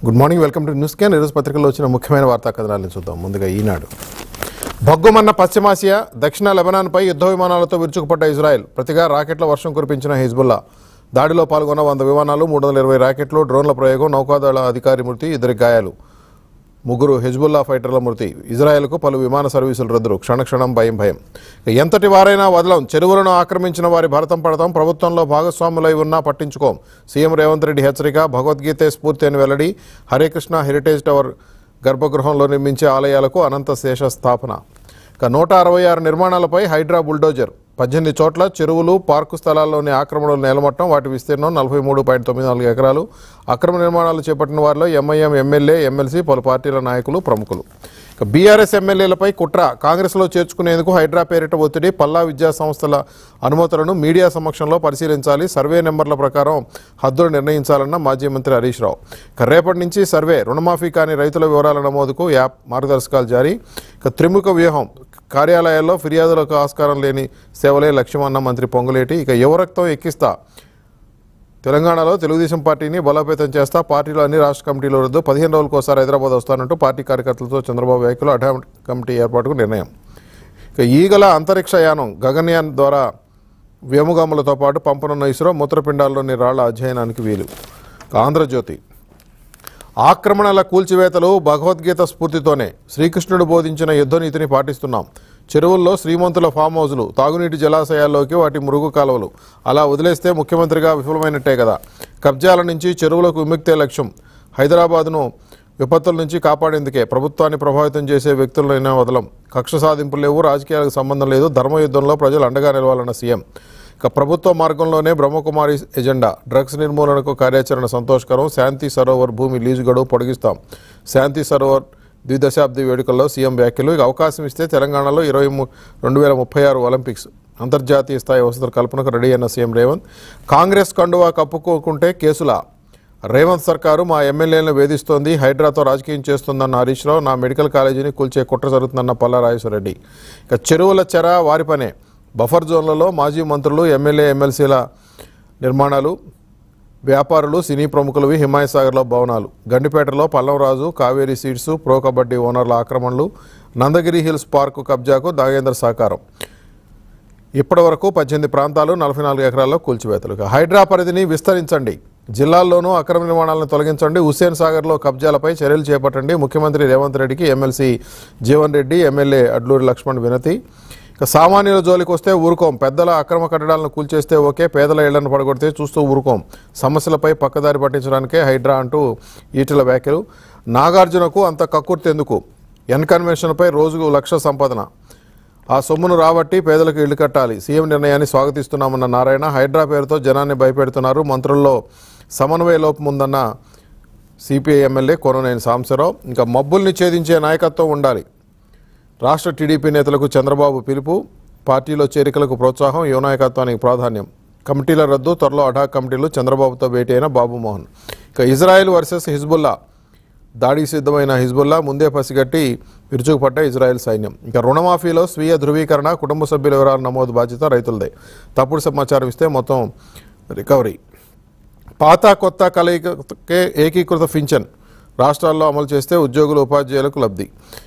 good morning welcome to news క్యాన్ ఈరోజు పత్రికల్లో వచ్చిన ముఖ్యమైన వార్తా కథనాలను చూద్దాం ముందుగా ఈనాడు భగ్గుమన్న పశ్చిమాసియా దక్షిణ లెబనాన్పై యుద్ధ విమానాలతో విరుచుకుపడ్డ ఇజ్రాయెల్ ప్రతిగా రాకెట్ల వర్షం కురిపించిన హిజ్బుల్లా దాడిలో పాల్గొన్న వంద విమానాలు మూడు వందల ఇరవై రాకెట్లు డ్రోన్ల ప్రయోగం నౌకాదళ అధికారి మృతి ఇద్దరి గాయాలు ముగ్గురు హెజ్బుల్లా ఫైటర్ల మృతి ఇజ్రాయెల్కు పలు విమాన సర్వీసులు రద్దు క్షణక్షణం భయం భయం ఇక ఎంతటి వారైనా వదలం చెరువులను ఆక్రమించిన వారి భరతం పడతాం ప్రభుత్వంలో భాగస్వాములై ఉన్నా పట్టించుకోం సీఎం రేవంత్ రెడ్డి హెచ్చరిక భగవద్గీతే స్ఫూర్తి అని వెల్లడి హరే కృష్ణ హెరిటేజ్ టవర్ గర్భగృహంలో నిర్మించే ఆలయాలకు అనంత శేష స్థాపన ఇక నూట అరవై ఆరు నిర్మాణాలపై హైడ్రా బుల్డోజర్ పద్దెనిమిది చోట్ల చెరువులు పార్కు స్థలాల్లోని ఆక్రమణలు నేలమట్టం వాటి విస్తీర్ణం నలభై మూడు పాయింట్ తొమ్మిది నాలుగు ఎకరాలు అక్రమ నిర్మాణాలు చేపట్టిన వారిలో ఎంఐఎం ఎమ్మెల్యే ఎమ్మెల్సీ పలు పార్టీల నాయకులు ప్రముఖులు ఇక బీఆర్ఎస్ ఎమ్మెల్యేలపై కుట్ర కాంగ్రెస్లో చేర్చుకునేందుకు హైడ్రా పేరిట ఒత్తిడి పల్లా విద్యా సంస్థల అనుమతులను మీడియా సమక్షంలో పరిశీలించాలి సర్వే నెంబర్ల ప్రకారం హద్దులు నిర్ణయించాలన్న మాజీ మంత్రి హరీష్ రావు ఇక రేపటి నుంచి సర్వే రుణమాఫీ కాని రైతుల వివరాల నమోదుకు యాప్ మార్గదర్శకాలు జారీ ఇక త్రిముఖ వ్యూహం కార్యాలయాల్లో ఫిర్యాదులకు ఆస్కారం లేని సేవలే లక్ష్యమన్న మంత్రి పొంగులేటి ఇక యువరక్తం ఎక్కిస్తా తెలంగాణలో తెలుగుదేశం పార్టీని బలోపేతం చేస్తా పార్టీలో అన్ని రాష్ట్ర కమిటీలు రద్దు పదిహేను రోజులకోసారి హైదరాబాద్ వస్తానంటూ పార్టీ కార్యకర్తలతో చంద్రబాబు వ్యాఖ్యలు అటామ్ కమిటీ ఏర్పాటుకు నిర్ణయం ఇక ఈగల అంతరిక్ష యానం గగన్యాన్ ద్వారా వ్యోమగాములతో పాటు పంపనున్న ఇస్రో మూత్రపిండాల్లోని రాళ్ల అధ్యయనానికి వీలు ఇక ఆంధ్రజ్యోతి ఆక్రమణల కూల్చివేతలు భగవద్గీత స్ఫూర్తితోనే శ్రీకృష్ణుడు బోధించిన యుద్ధనీతిని పాటిస్తున్నాం చెరువుల్లో శ్రీమంతుల ఫామ్ హౌజులు తాగునీటి జలాశయాల్లోకి వాటి మురుగు కాలువలు అలా వదిలేస్తే ముఖ్యమంత్రిగా విఫలమైనట్టే కదా కబ్జాల నుంచి చెరువులకు విముక్తే లక్ష్యం హైదరాబాద్ను విపత్తుల నుంచి కాపాడేందుకే ప్రభుత్వాన్ని ప్రభావితం చేసే వ్యక్తులైనా వదలం కక్ష సాధింపులు లేవు రాజకీయాలకు సంబంధం లేదు ధర్మయుద్ధంలో ప్రజలు అండగా నిలవాలన్న సీఎం ఇక ప్రభుత్వ మార్గంలోనే బ్రహ్మకుమారి ఎజెండా డ్రగ్స్ నిర్మూలనకు కార్యాచరణ సంతోషకరం శాంతి సరోవర్ భూమి లీజు గడువు పొడిగిస్తాం శాంతి సరోవర్ ద్విదశాబ్ది వేడుకల్లో సీఎం వ్యాఖ్యలు ఇక అవకాశం ఇస్తే తెలంగాణలో ఇరవై ము- రెండు వేల ముప్పై ఆరు ఒలింపిక్స్ అంతర్జాతీయ స్థాయి వసతుల కల్పనకు రెడీ అయిన సీఎం రేవంత్ కాంగ్రెస్ కండువా కప్పుకోకుంటే కేసులా రేవంత్ సర్కారు మా ఎమ్మెల్యేలను వేధిస్తోంది హైడ్రాతో రాజకీయం చేస్తుందన్న హరీష్ రావు నా మెడికల్ కాలేజీని కూల్చే కుట్ర జరుగుతుందన్న పల్లా రాజేశ్వరరెడ్డి ఇక చెరువుల చెర వారి పనే బఫర్ జోన్లలో మాజీ మంత్రులు ఎమ్మెల్యే ఎమ్మెల్సీల నిర్మాణాలు వ్యాపారులు సినీ ప్రముఖులవి హిమాయసాగర్లో భవనాలు గండిపేటలో పల్లంరాజు కావేరీ సీడ్స్ ప్రో కబడ్డీ ఓనర్ల ఆక్రమణలు నందగిరి హిల్స్ పార్కు కబ్జాకు నాగేంద్ర సహకారం ఇప్పటివరకు పద్దెనిమిది ప్రాంతాలు నలభై నాలుగు ఎకరాల్లో కూల్చివేతలు ఇక హైడ్రా పరిధిని విస్తరించండి జిల్లాల్లోనూ అక్రమ నిర్మాణాలను తొలగించండి హుస్సేన్ సాగర్లో కబ్జాలపై చర్యలు చేపట్టండి ముఖ్యమంత్రి రేవంత్ రెడ్డికి ఎమ్మెల్సీ జీవన్ రెడ్డి ఎమ్మెల్యే అడ్లూరి లక్ష్మణ్ వినతి ఇక సామాన్యుల జోలికి వస్తే ఊరుకోం పెద్దల అక్రమ కట్టడాలను కూల్చేస్తే ఓకే పేదల ఇళ్లను పడగొడితే చూస్తూ ఊరుకోం సమస్యలపై పక్కదారి పట్టించడానికే హైడ్రా అంటూ ఈటల వ్యాఖ్యలు నాగార్జునకు అంత కక్కుర్తెందుకు ఎన్ కన్వెన్షన్పై రోజుకు లక్ష సంపాదన ఆ సొమ్మును రాబట్టి పేదలకు ఇళ్లు కట్టాలి సీఎం నిర్ణయాన్ని స్వాగతిస్తున్నామన్న నారాయణ హైడ్రా పేరుతో జనాన్ని భయపెడుతున్నారు మంత్రుల్లో సమన్వయ లోపం ఉందన్న సిపిఐ ఎమ్మెల్యే కొననేని సాంబశివరావు ఇంకా మబ్బుల్ని ఛేదించే నాయకత్వం ఉండాలి రాష్ట్ర టీడీపీ నేతలకు చంద్రబాబు పిలుపు పార్టీలో చేరికలకు ప్రోత్సాహం యువ నాయకత్వానికి ప్రాధాన్యం కమిటీల రద్దు త్వరలో అటాక్ కమిటీలు చంద్రబాబుతో భేటీ అయిన బాబుమోహన్ ఇక ఇజ్రాయెల్ వర్సెస్ హిజ్బుల్లా దాడికి సిద్ధమైన హిజ్బుల్లా ముందే పసిగట్టి విరుచుకుపడ్డ ఇజ్రాయెల్ సైన్యం ఇక రుణమాఫీలో స్వీయ ధృవీకరణ కుటుంబ సభ్యుల వివరాల నమోదు బాధ్యత రైతులదే తప్పుడు సమాచారం ఇస్తే మొత్తం రికవరీ పాత కొత్త కలయికకే ఏకీకృత పింఛన్ రాష్ట్రాల్లో అమలు చేస్తే ఉద్యోగులు ఉపాధ్యాయులకు లబ్ధి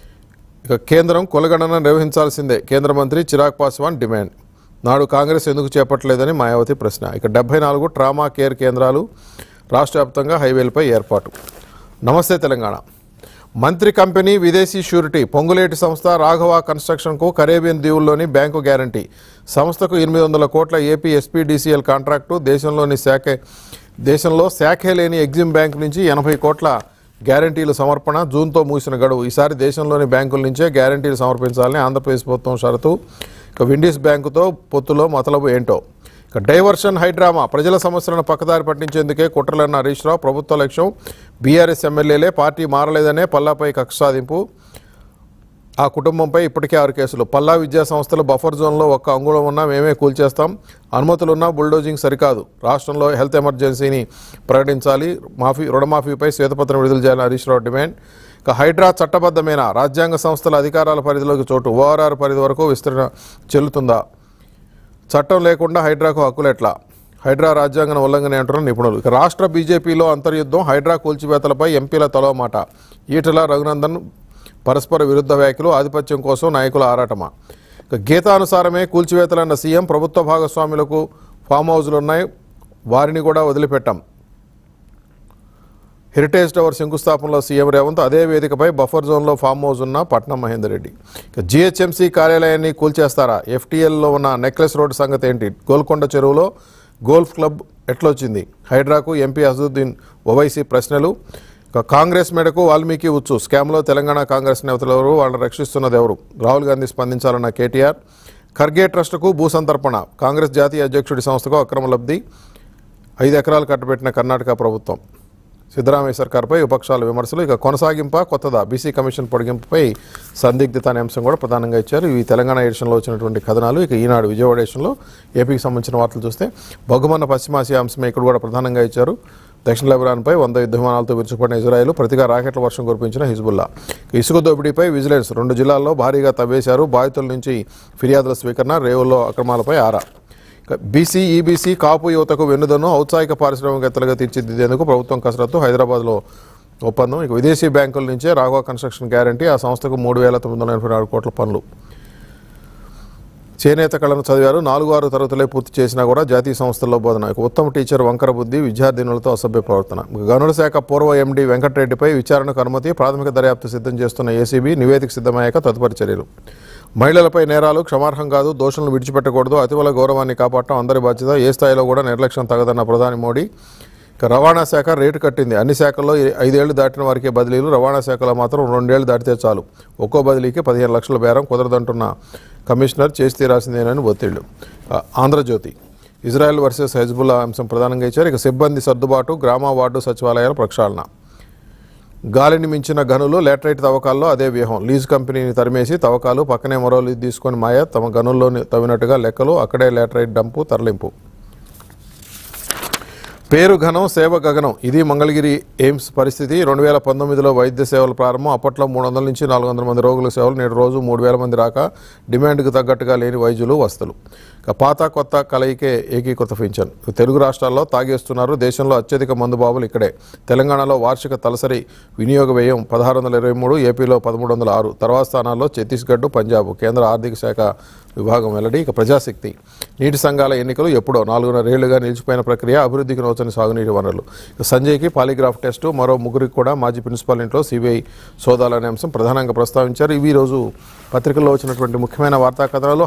ఇక కేంద్రం కులగణన నిర్వహించాల్సిందే కేంద్ర మంత్రి చిరాగ్ పాస్వాన్ డిమాండ్ నాడు కాంగ్రెస్ ఎందుకు చేపట్టలేదని మాయావతి ప్రశ్న ఇక డెబ్బై నాలుగు ట్రామా కేర్ కేంద్రాలు రాష్ట్ర వ్యాప్తంగా హైవేలపై ఏర్పాటు నమస్తే తెలంగాణ మంత్రి కంపెనీ విదేశీ షూరిటీ పొంగులేటి సంస్థ రాఘవ కన్స్ట్రక్షన్కు కరేబియన్ దీవుల్లోని బ్యాంకు గ్యారంటీ సంస్థకు ఎనిమిది వందల కోట్ల ఏపీ ఎస్పీడీసీఎల్ కాంట్రాక్టు దేశంలోని శాఖ దేశంలో శాఖే లేని ఎగ్జిమ్ బ్యాంక్ నుంచి ఎనభై కోట్ల గ్యారంటీలు సమర్పణ జూన్తో మూసిన గడువు ఈసారి దేశంలోని బ్యాంకుల నుంచే గ్యారంటీలు సమర్పించాలని ఆంధ్రప్రదేశ్ ప్రభుత్వం షరతు ఇక విండీస్ బ్యాంకుతో పొత్తులో మతలబు ఏంటో ఇక డైవర్షన్ హైడ్రామా ప్రజల సమస్యలను పక్కదారి పట్టించేందుకే కుట్రలన్న హరీష్ రావు ప్రభుత్వ లక్ష్యం బీఆర్ఎస్ ఎమ్మెల్యేలే పార్టీ మారలేదనే పల్లాపై కక్ష సాధింపు ఆ కుటుంబంపై ఇప్పటికే ఆరు కేసులు పల్లా విద్యా సంస్థలు బఫర్ జోన్లో ఒక్క అంగుళం ఉన్నా మేమే కూల్చేస్తాం అనుమతులున్నా బుల్డోజింగ్ సరికాదు రాష్ట్రంలో హెల్త్ ఎమర్జెన్సీని ప్రకటించాలి మాఫీ రుణమాఫీపై శ్వేతపత్రం విడుదల చేయాలని హరీష్ రావు డిమాండ్ ఇక హైడ్రా చట్టబద్ధమైన రాజ్యాంగ సంస్థల అధికారాల పరిధిలోకి చోటు ఓఆర్ఆర్ పరిధి వరకు విస్తరణ చెల్లుతుందా చట్టం లేకుండా హైడ్రాకు హక్కులు ఎట్లా హైడ్రా రాజ్యాంగం ఉల్లంఘన అంటున్న నిపుణులు ఇక రాష్ట్ర బీజేపీలో అంతర్యుద్ధం హైడ్రా కూల్చివేతలపై ఎంపీల తలో మాట ఈటల రఘునందన్ పరస్పర విరుద్ధ వ్యాఖ్యలు ఆధిపత్యం కోసం నాయకుల ఆరాటమా ఇక గీతానుసారమే కూల్చివేతలన్న సీఎం ప్రభుత్వ భాగస్వాములకు ఫామ్ హౌజులు ఉన్నాయి వారిని కూడా వదిలిపెట్టాం హెరిటేజ్ టవర్ శంకుస్థాపనలో సీఎం రేవంత్ అదే వేదికపై బఫర్ జోన్లో ఫామ్ హౌస్ ఉన్న పట్నం మహేందర్ రెడ్డి ఇక జిహెచ్ఎంసీ కార్యాలయాన్ని కూల్చేస్తారా ఎఫ్టీఎల్లో ఉన్న నెక్లెస్ రోడ్ సంగతి ఏంటి గోల్కొండ చెరువులో గోల్ఫ్ క్లబ్ ఎట్లొచ్చింది హైడ్రాకు ఎంపీ అసదుద్దీన్ ఓవైసీ ప్రశ్నలు ఇక కాంగ్రెస్ మేడకు వాల్మీకి ఉచ్చు స్కామ్లో తెలంగాణ కాంగ్రెస్ నేతలు ఎవరు వాళ్ళని రక్షిస్తున్నది ఎవరు రాహుల్ గాంధీ స్పందించాలన్న కేటీఆర్ ఖర్గే ట్రస్టుకు భూసంతర్పణ కాంగ్రెస్ జాతీయ అధ్యక్షుడి సంస్థకు అక్రమ లబ్ధి ఐదు ఎకరాలు కట్టబెట్టిన కర్ణాటక ప్రభుత్వం సిద్ధరామయ్య సర్కార్పై విపక్షాల విమర్శలు ఇక కొనసాగింప కొత్తదా బీసీ కమిషన్ పొడిగింపుపై సందిగ్ధత అనే అంశం కూడా ప్రధానంగా ఇచ్చారు ఇవి తెలంగాణ ఎడిషన్లో వచ్చినటువంటి కథనాలు ఇక ఈనాడు విజయవాడ ఎడిషన్లో ఏపీకి సంబంధించిన వార్తలు చూస్తే బహుమన్న పశ్చిమాసియా అంశమే ఇక్కడ కూడా ప్రధానంగా ఇచ్చారు దక్షిణ లెబనాన్పై వంద యుద్ధ విమానాలతో విరుచుకుపడిన ఇజ్రాయెల్ ప్రతిగా రాకెట్ల వర్షం కురిపించిన హిజ్బుల్లా ఇక ఇసుక దోపిడీపై విజిలెన్స్ రెండు జిల్లాల్లో భారీగా తవ్వేశారు బాధితుల నుంచి ఫిర్యాదుల స్వీకరణ రేవుల్లో అక్రమాలపై ఆరా ఇక బీసీ ఈబీసీ కాపు యువతకు వెన్నుదన్ను ఔత్సాహిక పారిశ్రామికవేత్తలుగా తీర్చిదిద్దేందుకు ప్రభుత్వం కసరత్తు హైదరాబాద్లో ఒప్పందం ఇక విదేశీ బ్యాంకుల నుంచే రాఘవ కన్స్ట్రక్షన్ గ్యారంటీ ఆ సంస్థకు మూడు వేల తొమ్మిది వందల ఎనభై నాలుగు కోట్ల పనులు చేనేత కళను చదివారు నాలుగు ఆరు తరగతులే పూర్తి చేసినా కూడా జాతీయ సంస్థల్లో బోధన ఇక ఉత్తమ టీచర్ వంకర బుద్ధి విద్యార్థినులతో అసభ్య ప్రవర్తన ఇక గనుల శాఖ పూర్వ ఎండీ వెంకటరెడ్డిపై విచారణకు అనుమతి ప్రాథమిక దర్యాప్తు సిద్ధం చేస్తున్న ఏసీబీ నివేదిక సిద్ధమయ్యాక తదుపరి చర్యలు మహిళలపై నేరాలు క్షమార్హం కాదు దోషులను విడిచిపెట్టకూడదు అతివల గౌరవాన్ని కాపాడటం అందరి బాధ్యత ఏ స్థాయిలో కూడా నిర్లక్ష్యం తగదన్న ప్రధాని మోడీ ఇక రవాణా శాఖ రేటు కట్టింది అన్ని శాఖల్లో ఈ ఐదేళ్లు దాటిన వారికే బదిలీలు రవాణా శాఖలో మాత్రం రెండేళ్లు దాటితే చాలు ఒక్కో బదిలీకి పదిహేను లక్షల బేరం కుదరదంటున్న కమిషనర్ చేసి తీరాల్సిందేనని ఒత్తిళ్లు ఆ, ఆంధ్రజ్యోతి ఇజ్రాయెల్ వర్సెస్ హెజ్బుల్లా అంశం ప్రధానంగా ఇచ్చారు ఇక సిబ్బంది సర్దుబాటు గ్రామ వార్డు సచివాలయాల ప్రక్షాళన గాలిని మించిన గనులు లేటరైట్ తవ్వకాల్లో అదే వ్యూహం లీజ్ కంపెనీని తరిమేసి తవ్వకాలు పక్కనే మరో లీజ్ తీసుకొని మాయ తమ గనుల్లోని తవ్వినట్టుగా లెక్కలు అక్కడే లేటరైట్ డంపు తరలింపు పేరు ఘనం సేవ గగనం ఇది మంగళగిరి ఎయిమ్స్ పరిస్థితి రెండు వేల పంతొమ్మిదిలో వైద్య సేవల ప్రారంభం అప్పట్లో మూడు వందల నుంచి నాలుగు వందల మంది రోగుల సేవలు నేడు రోజు మూడు వేల మంది రాక డిమాండ్కు తగ్గట్టుగా లేని వైద్యులు వస్తులు ఇక పాత కొత్త కలయికే ఏకీకృత పింఛన్ తెలుగు రాష్ట్రాల్లో తాగేస్తున్నారు దేశంలో అత్యధిక మందు బాబులు ఇక్కడే తెలంగాణలో వార్షిక తలసరి వినియోగ వ్యయం పదహారు వందల ఇరవై మూడు ఏపీలో పదమూడు వందల ఆరు తర్వాత స్థానాల్లో ఛత్తీస్గఢ్ పంజాబ్ కేంద్ర ఆర్థిక శాఖ విభాగం వెల్లడి ఇక ప్రజాశక్తి నీటి సంఘాల ఎన్నికలు ఎప్పుడో నాలుగున్నరేళ్లుగా నిలిచిపోయిన ప్రక్రియ అభివృద్ధికి నూతన సాగునీటి వనరులు ఇక సంజయ్కి పాలిగ్రాఫ్ టెస్టు మరో ముగ్గురికి కూడా మాజీ ప్రిన్సిపాల్ ఇంట్లో సిబిఐ సోదాలనే అంశం ప్రధానంగా ప్రస్తావించారు ఇవి ఈ రోజు పత్రికల్లో వచ్చినటువంటి ముఖ్యమైన వార్తా కథనాలు